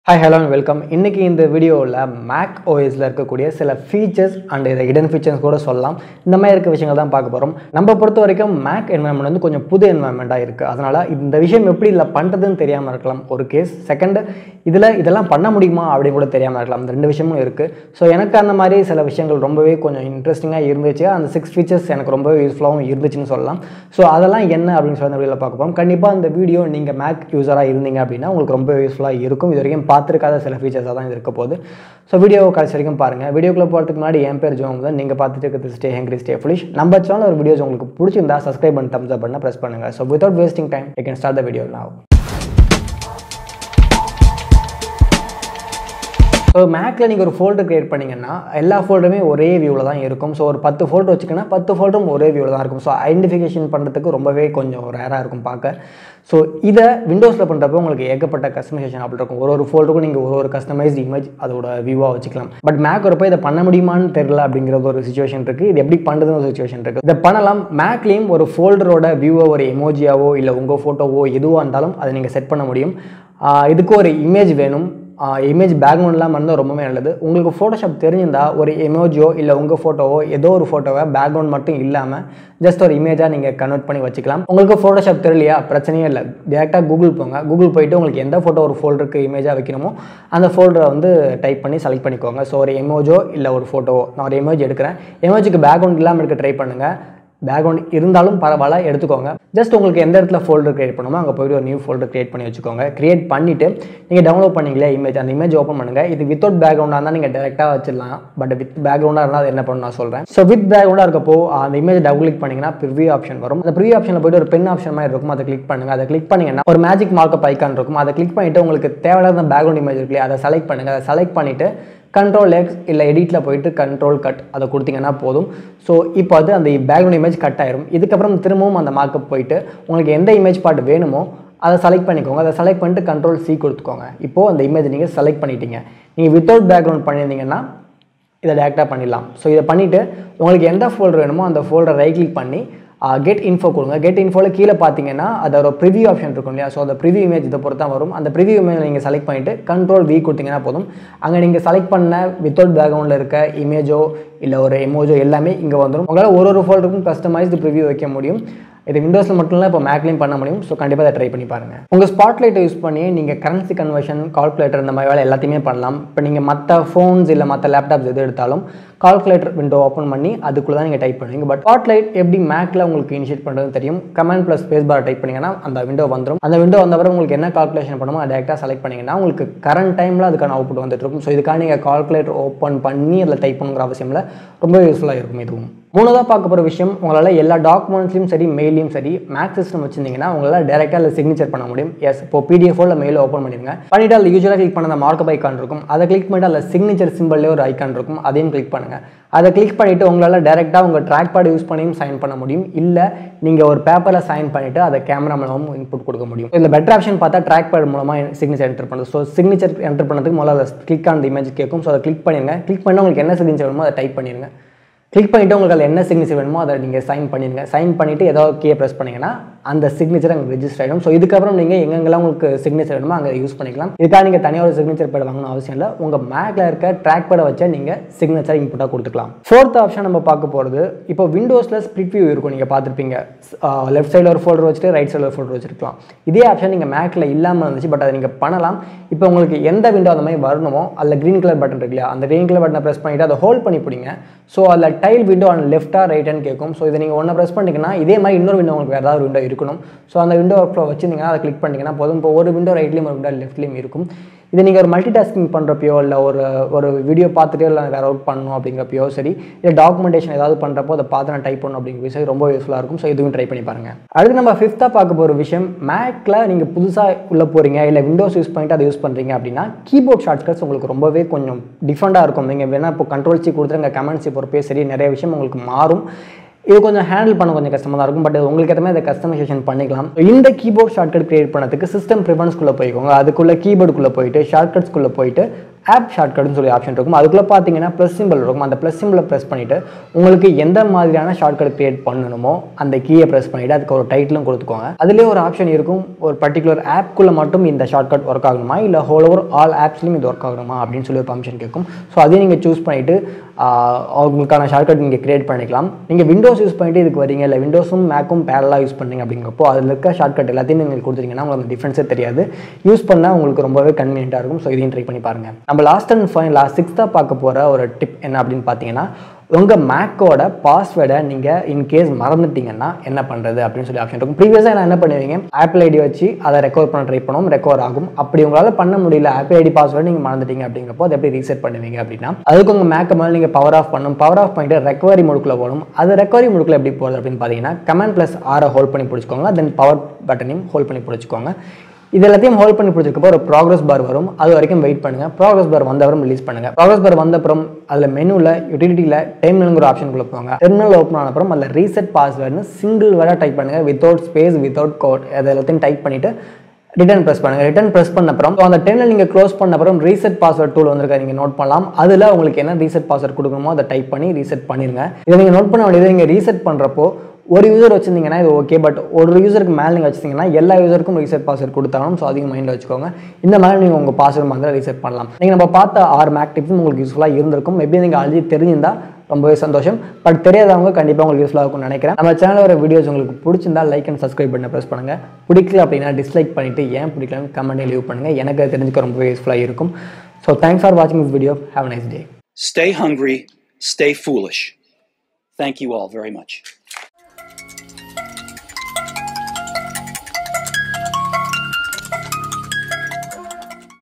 Hi hello welcome இன்றைக்கி இந்த வீடியோவில் மேக் ஓஎஸில் இருக்கக்கூடிய சில ஃபீச்சர்ஸ் அண்ட் இதை ஹிடன் ஃபீச்சர்ஸ் கூட சொல்லலாம் இந்த மாதிரி இருக்க விஷயங்கள் தான் பார்க்க போகிறோம் நம்ம பொறுத்த வரைக்கும் மேக் என்வரன்மெண்ட் வந்து கொஞ்சம் புது என்வரன்மெண்ட்டாக இருக்குது அதனால் இந்த விஷயம் எப்படி இல்லை பண்ணுறதுன்னு தெரியாமல் இருக்கலாம் ஒரு கேஸ் செகண்டு இதில் இதெல்லாம் பண்ண முடியுமா அப்படின்னு கூட தெரியாமல் இருக்கலாம் இந்த ரெண்டு விஷயமும் இருக்குது ஸோ எனக்கு அந்த மாதிரி சில விஷயங்கள் ரொம்பவே கொஞ்சம் இன்ட்ரெஸ்டிங்காக இருந்துச்சு அந்த சிக்ஸ் ஃபீச்சர்ஸ் எனக்கு ரொம்பவே யூஸ்ஃபுல்லாகவும் இருந்துச்சுன்னு சொல்லலாம் ஸோ அதெல்லாம் என்ன அப்படின்னு சொல்லி இந்த வீடியோவில் பார்க்க போகிறோம் கண்டிப்பாக இந்த வீடியோ நீங்கள் மேக் யூஸராக இருந்தீங்க அப்படின்னா உங்களுக்கு ரொம்ப யூஸ்ஃபுல்லாக இருக்கும் இது வரைக்கும் பார்த்துருக்காத சில ஃபீச்சர்ஸாக தான் இது இருக்க போகுது ஸோ வீடியோ கடைசி வரைக்கும் பாருங்கள் வீடியோக்குள்ளே போகிறதுக்கு முன்னாடி என் பேர் ஜோம் தான் நீங்கள் பார்த்துட்டு இருக்கிறது ஸ்டே ஹெங்க்ரி ஸ்டே ஃபுலிஷ் நம்ம சேனல் ஒரு வீடியோஸ் உங்களுக்கு பிடிச்சிருந்தா சப்ஸ்கிரைப் பண்ணி தம்ஸ் அப் பண்ண ப்ரெஸ் பண்ணுங்கள் so without wasting time you can start the video now so மேக்கில் நீங்கள் ஒரு ஃபோல்டர் க்ரியேட் பண்ணிங்கன்னா எல்லா ஃபோல்டருமே ஒரே வியூவில் தான் இருக்கும் ஸோ ஒரு பத்து ஃபோல்டர் வச்சுக்கன்னா பத்து ஃபோல்டரும் ஒரே வியூவில் தான் இருக்கும் ஸோ ஐடென்டிஃபிகேஷன் பண்ணுறதுக்கு ரொம்பவே கொஞ்சம் ரேராக இருக்கும் பார்க்க ஸோ இதை விண்டோஸில் பண்ணுறப்போ உங்களுக்கு ஏகப்பட்ட கஸ்டமைசேஷன் அப்படி இருக்கும் ஒரு ஒரு ஃபோல்டருக்கும் நீங்கள் ஒரு ஒரு கஸ்டமைஸ்டு இமேஜ் அதோட வியூவாக வச்சுக்கலாம் பட் மேக் வரப்போ இதை பண்ண முடியுமான்னு தெரியல அப்படிங்கிறது ஒரு சுச்சுவேஷன் இருக்குது இது எப்படி பண்ணுறதுன்னு ஒரு சுச்சுவேஷன் இருக்குது இதை பண்ணலாம் மேக்லேயும் ஒரு ஃபோல்டரோட வியூவோ ஒரு எமோஜியாவோ இல்லை உங்கள் ஃபோட்டோவோ எதுவாக இருந்தாலும் அதை நீங்கள் செட் பண்ண முடியும் ஆஹ் இதுக்கு ஒரு இமேஜ் வேணும் இமேஜ் பேக்ரவுண்ட்லாம் இருந்தால் ரொம்பவே நல்லது உங்களுக்கு ஃபோட்டோஷாப் தெரிஞ்சிருந்தா ஒரு எமோஜியோ இல்லை உங்கள் ஃபோட்டோவோ ஏதோ ஒரு ஃபோட்டோவை பேக்ரவுண்ட் மட்டும் இல்லாமல் ஜஸ்ட் ஒரு இமேஜாக நீங்கள் கன்வெர்ட் பண்ணி வச்சுக்கலாம் உங்களுக்கு ஃபோட்டோஷாப் தெரியலையா பிரச்சனையே இல்லை டேரெக்டாக கூகுள் போங்க கூகுள் போயிட்டு உங்களுக்கு எந்த ஃபோட்டோ ஒரு ஃபோல்டருக்கு இமேஜாக வைக்கணுமோ அந்த ஃபோல்டரை வந்து டைப் பண்ணி செலக்ட் பண்ணிக்கோங்க ஸோ ஒரு எமோஜோ இல்லை ஒரு ஃபோட்டோவோ நான் ஒரு எமோஜ் எடுக்கிறேன் எமோஜுக்கு பேக்ரவுண்ட் இல்லாமல் இருக்க ட்ரை பண்ணுங்கள் பேக்ரவுண்ட் இருந்தாலும் பரவாயில்ல எடுத்துக்கோங்க ஜஸ்ட் உங்களுக்கு எந்த இடத்துல ஃபோல்டர் கிரியேட் பண்ணுமோ அங்கே போய்ட்டு ஒரு நியூ ஃபோல்டர் கிரியேட் பண்ணி வச்சுக்கோங்க கிரியேட் பண்ணிவிட்டு நீங்கள் டவுன்லோட் பண்ணீங்களே இமேஜ் அந்த இமேஜ் ஓப்பன் பண்ணுங்கள் இது வித்தவுட் பேக்ரவுண்டாக இருந்தால் நீங்கள் டேரெக்டாக வச்சிடலாம் பட் வித் பேக்ரவுண்டாக இருந்தால் அது என்ன பண்ணணும் நான் சொல்கிறேன் ஸோ வித் பேக்ரவுண்டாக இருக்கப்போ அந்த இமேஜ் டபுள் கிளிக் பண்ணிங்கன்னா ப்ரிவியூ ஆப்ஷன் வரும் அந்த ப்ரிவியூ ஆப்ஷனில் போய்ட்டு ஒரு பென் ஆப்ஷன் மாதிரி இருக்கும் அதை கிளிக் பண்ணுங்கள் அதை கிளிக் பண்ணிங்கன்னா ஒரு மேஜிக் மார்க்கப் ஐக்கான் இருக்கும் அதை கிளிக் பண்ணிவிட்டு உங்களுக்கு தேவையான பேக்ரவுண்ட் இமேஜ் இருக்கு இல்லையா அதை செலக்ட் பண்ணுங்கள் அதை செலக்ட் பண்ணிவிட்டு கண்ட்ரோல் எக்ஸ் இல்லை எடிட்டில் போயிட்டு கண்ட்ரோல் கட் அதை கொடுத்தீங்கன்னா போதும் ஸோ இப்போ அது அந்த பேக்ரவுண்ட் இமேஜ் கட் ஆயிரும் இதுக்கப்புறம் திரும்பவும் அந்த மார்க்கப் போயிட்டு உங்களுக்கு எந்த இமேஜ் பார்ட் வேணுமோ அதை செலக்ட் பண்ணிக்கோங்க அதை செலக்ட் பண்ணிட்டு கண்ட்ரோல் சி கொடுத்துக்கோங்க இப்போது அந்த இமேஜ் நீங்கள் செலக்ட் பண்ணிட்டீங்க நீங்கள் வித்தவுட் பேக்ரவுண்ட் பண்ணியிருந்தீங்கன்னா இதை டேரெக்டாக பண்ணிடலாம் ஸோ இதை பண்ணிவிட்டு உங்களுக்கு எந்த ஃபோல்டர் வேணுமோ அந்த ஃபோல்டரை ரைட் கிளிக் பண்ணி கெட் இன்ஃபோ கொடுங்க கெட் இன்ஃபோவில் கீழே பார்த்தீங்கன்னா அதோட ப்ரிவியூ ஆப்ஷன் இருக்கும் இல்லையா ஸோ அந்த ப்ரிவியூ இமேஜ் இதை பொறுத்து தான் வரும் அந்த ப்ரிவியூ இமேஜ் நீங்கள் செலக்ட் பண்ணிவிட்டு கண்ட்ரோல் வி கொடுத்தீங்கன்னா போதும் அங்கே நீங்கள் செலக்ட் பண்ண வித்தவுட் பேக்ரவுண்டில் இருக்க இமேஜோ இல்லை ஒரு எமோஜோ எல்லாமே இங்கே வந்துடும் உங்களால் ஒரு ஒரு ஃபோல்டருக்கும் கஸ்டமைஸ்டு ப்ரிவியூ வைக்க முடியும் இது விண்டோஸில் மட்டும் இல்லை இப்போ மேக்லையும் பண்ண முடியும் ஸோ கண்டிப்பாக அதை ட்ரை பண்ணி பாருங்கள் உங்கள் ஸ்பாட்லைட்டை யூஸ் பண்ணி நீங்கள் கரன்சி கன்வர்ஷன் கால்குலேட்டர் இந்த மாதிரி வேலை எல்லாத்தையுமே பண்ணலாம் இப்போ நீங்கள் மற்ற ஃபோன்ஸ் இல்லை மற்ற லேப்டாப்ஸ் எது எடுத்தாலும் கால்குலேட்டர் விண்டோ ஓப்பன் பண்ணி அதுக்குள்ளே தான் நீங்கள் டைப் பண்ணுவீங்க பட் ஸ்பாட்லைட் எப்படி மேக்கில் உங்களுக்கு இனிஷியேட் பண்ணுறது தெரியும் command plus space bar type பண்ணிங்கன்னா அந்த விண்டோ வந்துடும் அந்த விண்டோ வந்தவரை உங்களுக்கு என்ன கால்குலேஷன் பண்ணுமோ அதை டேரெக்டாக செலக்ட் பண்ணிங்கன்னா உங்களுக்கு கரண்ட் டைமில் அதுக்கான அவுட்புட் வந்துட்டு இருக்கும் ஸோ இதுக்காக நீங்கள் கால்குலேட்டர் ஓப்பன் பண்ணி அதில் டைப் பண்ணுங்கிற அவசியம் இல்லை ரொம்ப யூஸ்ஃபுல்லாக இருக்கும் இதுவும் மூணாவதாக பார்க்க போகிற விஷயம் உங்களால் எல்லா டாக்குமெண்ட்ஸ்லையும் சரி மெயிலையும் சரி மேக் சிஸ்டம் வச்சிருந்தீங்கன்னா உங்களால் டேரெக்டாக அதில் சிக்னேச்சர் பண்ண முடியும் எஸ் இப்போ பிடிஎஃபோ இல்லை மெயில் ஓப்பன் பண்ணிடுங்க பண்ணிவிட்டு அதில் யூஸ்வலாக கிளிக் பண்ண அந்த மார்க்கப் ஐக்கான் இருக்கும் அதை கிளிக் பண்ணிட்டு அதில் சிக்னேச்சர் சிம்பிள்லேயே ஒரு ஐக்கான் இருக்கும் அதையும் கிளிக் பண்ணுங்கள் அதை கிளிக் பண்ணிவிட்டு உங்களால் டேரெக்டாக உங்கள் ட்ராக் பேட் யூஸ் பண்ணியும் சைன் பண்ண முடியும் இல்லை நீங்கள் ஒரு பேப்பரில் சைன் பண்ணிவிட்டு அதை கேமரா மூலமும் இன்புட் கொடுக்க முடியும் இதில் பெட்டர் ஆப்ஷன் பார்த்தா ட்ராக் பேட் மூலமாக சிக்னேச்சர் என்டர் பண்ணுறது ஸோ சிக்னேச்சர் என்டர் பண்ணதுக்கு முதல்ல அதை கிளிக் ஆன் இமேஜ் கேட்கும் ஸோ அதை கிளிக் பண்ணிடுங்க கிளிக் பண்ணி உங்களுக்கு என்ன சிக்னேச்சர் வேணுமோ அதை டைப் பண்ணிடுங்க கிளிக் பண்ணிவிட்டு உங்களுக்கு அதில் என்ன சிக்னேச்சர் வேணுமோ அதை நீங்கள் சைன் பண்ணிடுங்க சைன் பண்ணிவிட்டு ஏதாவது கீயை ப்ரெஸ் பண்ணிங்கன்னா அந்த சிக்னேச்சர் அங்கே ரெஜிஸ்டர் ஆகிடும் ஸோ இதுக்கப்புறம் நீங்கள் எங்கெங்கெல்லாம் உங்களுக்கு சிக்னேச்சர் வேணுமோ அங்கே யூஸ் பண்ணிக்கலாம் இதுக்காக நீங்கள் தனியாக ஒரு சிக்னேச்சர் பேட் வாங்கணும் அவசியம் இல்லை உங்கள் மேக்கில் இருக்க ட்ராக் பேடை வச்சு நீங்கள் சிக்னேச்சர் இன்புட்டாக கொடுத்துக்கலாம் ஃபோர்த் ஆப்ஷன் நம்ம பார்க்க போகிறது இப்போ விண்டோஸில் ஸ்ப்ளிட் வியூ இருக்கும் நீங்கள் பார்த்துருப்பீங்க லெஃப்ட் சைடில் ஒரு ஃபோல்டர் வச்சுட்டு ரைட் சைடில் ஒரு ஃபோல்டர் வச்சிருக்கலாம் இதே ஆப்ஷன் நீங்கள் மேக்கில் இல்லாமல் இருந்துச்சு பட் அதை நீங்கள் பண்ணலாம் இப்போ உங்களுக்கு எந்த விண்டோ அந்த மாதிரி வரணுமோ அதில் க்ரீன் கலர் பட்டன் இருக்கு இல்லையா அந்த க்ரீன் கலர் பட்டனை ப்ரெஸ் பண்ணிவிட்டு அதை ஹோல்ட் பண்ணி பிடிங்க ஸோ அதில் டைல் விண்டோ ஆன் லெஃப்ட்டாக ரைட்டான்னு கேட்கும் ஸோ இதை நீங்கள் ஒன்று ப்ரெஸ் பண்ணிங்கன்னா இதே மாதிரி இன்னொரு விண்டோ உங்களுக்கு வேறு ஏதாவது விண்டோ இருக்கணும் ஸோ அந்த விண்டோ ஒர்க் வச்சிருந்தீங்கன்னா அதை கிளிக் பண்ணிங்கன்னா போதும் இப்போ ஒரு விண்டோ ரைட்லேயும் ஒரு விண்டோ லெஃப்ட்லேயும் இருக்கும் இது நீங்கள் ஒரு மல்டி டாஸ்கிங் பண்ணுறப்பையோ இல்லை ஒரு ஒரு வீடியோ பார்த்துட்டே இல்லை வேறு ஒர்க் பண்ணணும் அப்படிங்கிறப்பையோ சரி இல்லை டாக்குமெண்டேஷன் ஏதாவது பண்ணுறப்போ அதை பார்த்து நான் டைப் பண்ணணும் அப்படிங்கிற சரி ரொம்ப யூஸ்ஃபுல்லாக இருக்கும் ஸோ இதுவும் ட்ரை பண்ணி பாருங்கள் அடுத்து நம்ம ஃபிஃப்த்தாக பார்க்க போகிற விஷயம் மேக்கில் நீங்கள் புதுசாக உள்ளே போகிறீங்க இல்லை விண்டோஸ் யூஸ் பண்ணிட்டு அதை யூஸ் பண்ணுறீங்க அப்படின்னா கீபோர்ட் ஷார்ட்கட்ஸ் உங்களுக்கு ரொம்பவே கொஞ்சம் டிஃப்ரெண்ட்டாக இருக்கும் நீங்கள் வேணால் இப்போ கண்ட்ரோல் சி கொடுத்துருங்க கமெண்ட் சி பொறுப்பே சரி நிறைய விஷயம் உங்களுக்கு மாறும் இது கொஞ்சம் ஹேண்டில் பண்ண கொஞ்சம் கஷ்டமாக தான் இருக்கும் பட் உங்களுக்கு ஏற்ற மாதிரி அதை கஸ்டமைசேஷன் பண்ணிக்கலாம் இந்த கீபோர்ட் ஷார்ட்கட் கிரியேட் பண்ணதுக்கு சிஸ்டம் ப்ரிஃபரன்ஸ்குள்ளே போய்க்கோங்க அதுக்குள்ளே கீபோர்டுக்குள்ளே போயிட்டு ஷார்ட்கட்ஸ்குள்ளே போயிட்டு ஆப் ஷார்ட்கட்னு சொல்லி ஆப்ஷன் இருக்கும் அதுக்குள்ளே பார்த்தீங்கன்னா ப்ளஸ் சிம்பிள் இருக்கும் அந்த ப்ளஸ் சிம்பிளை ப்ரெஸ் பண்ணிவிட்டு உங்களுக்கு எந்த மாதிரியான ஷார்ட்கட் க்ரியேட் பண்ணணுமோ அந்த கீயை ப்ரெஸ் பண்ணிவிட்டு அதுக்கு ஒரு டைட்டிலும் கொடுத்துக்கோங்க அதுலேயே ஒரு ஆப்ஷன் இருக்கும் ஒரு பர்டிகுலர் ஆப்குள்ளே மட்டும் இந்த ஷார்ட்கட் ஒர்க் ஆகணுமா இல்லை ஹோல் ஓவர் ஆல் ஆப்ஸ்லையும் இது ஒர்க் ஆகணுமா அப்படின்னு சொல்லி ஒரு பர்மிஷன் கேட்கும் ஸோ அதையும் நீங்கள் சூஸ் பண்ணிவிட்டு உங்களுக்கான ஷார்ட்கட் நீங்கள் க்ரியேட் பண்ணிக்கலாம் நீங்கள் விண்டோஸ் யூஸ் பண்ணிட்டு இதுக்கு வரீங்க இல்லை விண்டோஸும் மேக்கும் பேரலாக யூஸ் பண்ணீங்க அப்படிங்கிறப்போ அதில் இருக்க ஷார்ட்கட் எல்லாத்தையும் நீங்கள் கொடுத்துட்டீங்கன்னா உங்களுக்கு அந்த டிஃப்ரென்ஸே தெரியாது யூஸ் பண்ணால் உங்களுக்கு ரொம்பவே கன்வீனியண்ட்டாக இருக்கும் ஸோ இதையும் ட்ரை பண்ணி பாருங்கள் நம்ம லாஸ்ட் அண்ட் ஃபைன் லாஸ்ட் சிக்ஸ்த்தாக பார்க்க போகிற ஒரு டிப் என்ன அப்படின்னு பார்த்தீங்கன்னா உங்கள் மேக்கோட பாஸ்வேர்டை நீங்கள் இன்கேஸ் மறந்துட்டீங்கன்னா என்ன பண்ணுறது அப்படின்னு சொல்லி ஆப்ஷன் இருக்கும் ப்ரீவியஸாக நான் என்ன பண்ணுவீங்க ஆப்பிள் ஐடி வச்சு அதை ரெக்கவர் பண்ண ட்ரை பண்ணுவோம் ரெக்கவர் ஆகும் அப்படி உங்களால் பண்ண முடியல ஆப்பிள் ஐடி பாஸ்வேர்டு நீங்கள் மறந்துட்டீங்க அப்படிங்கிறப்போ அதை எப்படி ரீசெட் பண்ணுவீங்க அப்படின்னா அதுக்கு உங்கள் மேக்கை மேலே நீங்கள் பவர் ஆஃப் பண்ணணும் பவர் ஆஃப் பண்ணிட்டு ரெக்கவரி முடுக்கில் போகணும் அது ரெக்கவரி முடுக்கில் எப்படி போகிறது அப்படின்னு பார்த்தீங்கன்னா கமெண்ட் ப்ளஸ் ஆரை ஹோல்ட் பண்ணி பிடிச்சிக்கோங்க தென் பவர் பட்டனையும் ஹோல்ட் பண்ணி பிடிச்சிக்கோங்க இது எல்லாத்தையும் ஹோல்ட் பண்ணி பிடிச்சிருக்கப்போ ஒரு ப்ராக்ரஸ் பார் வரும் அது வரைக்கும் வெயிட் பண்ணுங்க ப்ராக்ரஸ் பார் வந்தவரும் ரிலீஸ் பண்ணுங்க ப்ராக்ரஸ் பார் வந்த அப்புறம் அதில் மெனுவில் யூட்டிலிட்டியில் டெர்மினல்ங்கிற ஆப்ஷனுக்குள்ள போங்க டெர்மினல் ஓப்பன் ஆன அப்புறம் அதில் ரீசெட் பாஸ்வேர்டுன்னு சிங்கிள் வேர்டாக டைப் பண்ணுங்க வித்தவுட் ஸ்பேஸ் வித்தவுட் கோட் அது எல்லாத்தையும் டைப் பண்ணிட்டு ரிட்டர்ன் ப்ரெஸ் பண்ணுங்க ரிட்டர்ன் ப்ரெஸ் பண்ண அப்புறம் so அந்த டெர்மினல் நீங்கள் க்ளோஸ் பண்ண அப்புறம் ரீசெட் பாஸ்வேர்ட் டூல் வந்திருக்கா நீங்கள் நோட் பண்ணலாம் அதில் உங்களுக்கு என்ன ரீசெட் பாஸ்வேர்ட் கொடுக்கணுமோ அதை டைப் பண்ணி ரீசெட் பண்ணிருங்க இதை நீங்கள் நோட் பண்ண வேண்டியது நீங்கள் ரீசெட் பண்ணுறப்போ ஒரு யூசர் வச்சிருந்தீங்கன்னா இது ஓகே பட் ஒரு யூசருக்கு மேலே நீங்கள் வச்சிருந்தீங்கன்னா எல்லா யூசருக்கும் ரீசெட் பாஸ்வேர்ட் கொடுத்தாலும் ஸோ அதிகம் மைண்டில் வச்சுக்கோங்க இந்த மாதிரி நீங்கள் உங்கள் பாஸ்வேர்ட் மாதிரி ரீசெட் பண்ணலாம் நீங்கள் நம்ம பார்த்த ஆறு மேக் டிப்ஸும் உங்களுக்கு யூஸ்ஃபுல்லாக இருந்திருக்கும் மேபி நீங்கள் ஆல்ரெடி தெரிஞ்சிருந்தா ரொம்பவே சந்தோஷம் பட் தெரியாதவங்க கண்டிப்பாக உங்களுக்கு யூஸ்ஃபுல்லாக இருக்கும்னு நினைக்கிறேன் நம்ம சேனலில் வர வீடியோஸ் உங்களுக்கு பிடிச்சிருந்தா லைக் அண்ட் சப்ஸ்கிரைப் பண்ண ப்ரெஸ் பண்ணுங்கள் பிடிக்கல அப்படின்னா டிஸ்லைக் பண்ணிவிட்டு ஏன் பிடிக்கலன்னு கமெண்ட்டை லீவ் பண்ணுங்கள் எனக்கு அது தெரிஞ்சுக்க ரொம்பவே யூஸ்ஃபுல்லாக இருக்கும் ஸோ தேங்க்ஸ் ஃபார் வாட்சிங் this video have nice day Stay hungry, stay foolish. Thank you all very much.